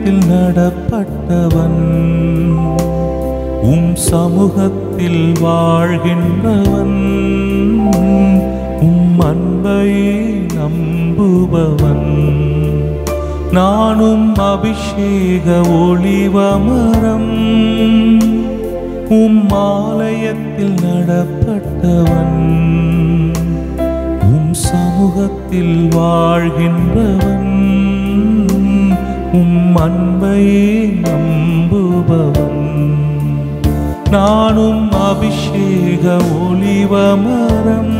ஆலயத்தில் நடப்பட்டவன் உம் சமூகத்தில் வாழ்கின்றவன் உம் அன்பை நம்புபவன் நானும் அபிஷேக ஒளிவமரம் உம் ஆலயத்தில் நடப்பட்டவன் உம் சமூகத்தில் வாழ்கின்றவன் உம் அன்பை நம்புபவன் நானும் அபிஷேக ஒளிவமரம்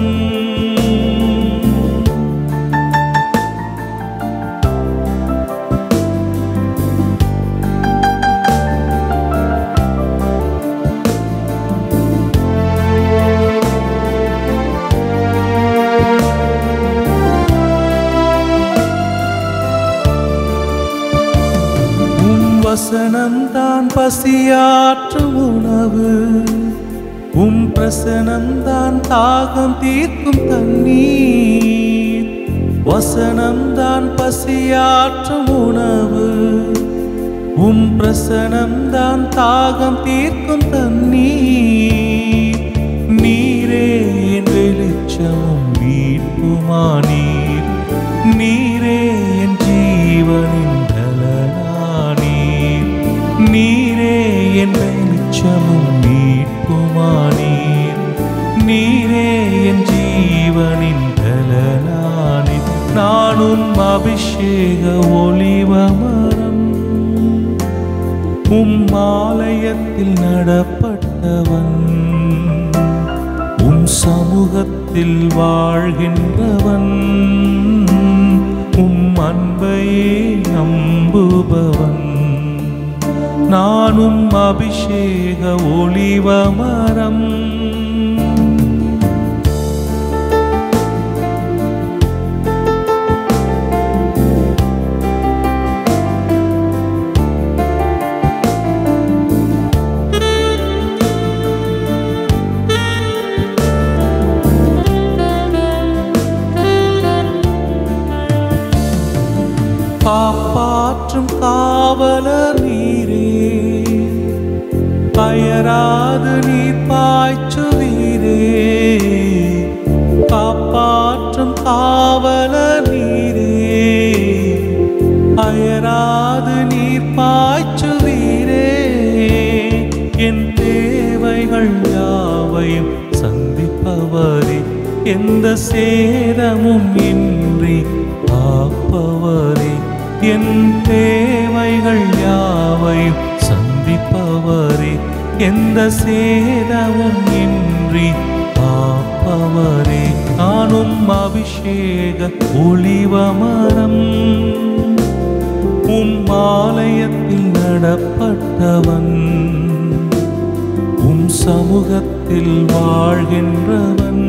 உம் வசனம்தான் பசியாற்றும் உணவு உம் பிரசனம்தான் தாகம் தீர்க்கும் தண்ணீர் வசனம்தான் பசியாற்றும் உணவு உம் பிரசனம்தான் தாகம் தீர்க்கும் தண்ணீர் நீரே என் வெளிச்சமும் மீட்புமானீர் நீரே என் ஜீவனின் பலனானீர் நீரே என் வெளிச்சமும் மீட்புமானீர் நீரே என் ஜீவனின் பலனானீர் நானும் அபிஷேக ஒளிவமரம் உம் ஆலயத்தில் நடப்பட்டவன் உம் சமூகத்தில் வாழ்கின்றவன் உம் அன்பையே நம்புபவன் நானும் அபிஷேக ஒளிவமரம் காப்பாற்றும் காவலர் நீரே பயராது நீர் பாய்ச்சுவீரே காப்பாற்றும் காவலர் நீரே அயராது நீர் பாய்ச்சுவீரே என் தேவைகள் யாவையும் சந்திப்பவரே எந்த சேதமும் இன்றி காப்பவரே என் தேவைகள் யாவையும் சந்திப்பவரே எந்த சேதமும் இன்றி காப்பவரே நானும் அபிஷேக ஒளிவமரம் உம் ஆலயத்தில் நடப்பட்டவன் உம் சமூகத்தில் வாழ்கின்றவன்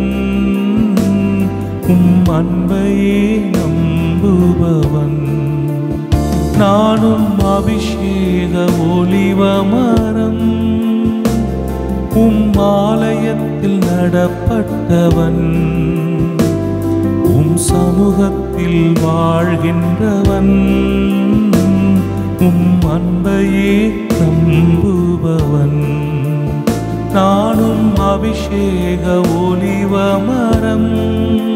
உம் அன்பையே நம்புபவன் நானும் அபிஷேக ஒளிவமரம் உம் ஆலயத்தில் நடப்பட்டவன் உம் சமூகத்தில் வாழ்கின்றவன் உம் அன்பையே நம்புபவன் நானும் அபிஷேக ஒளிவமரம்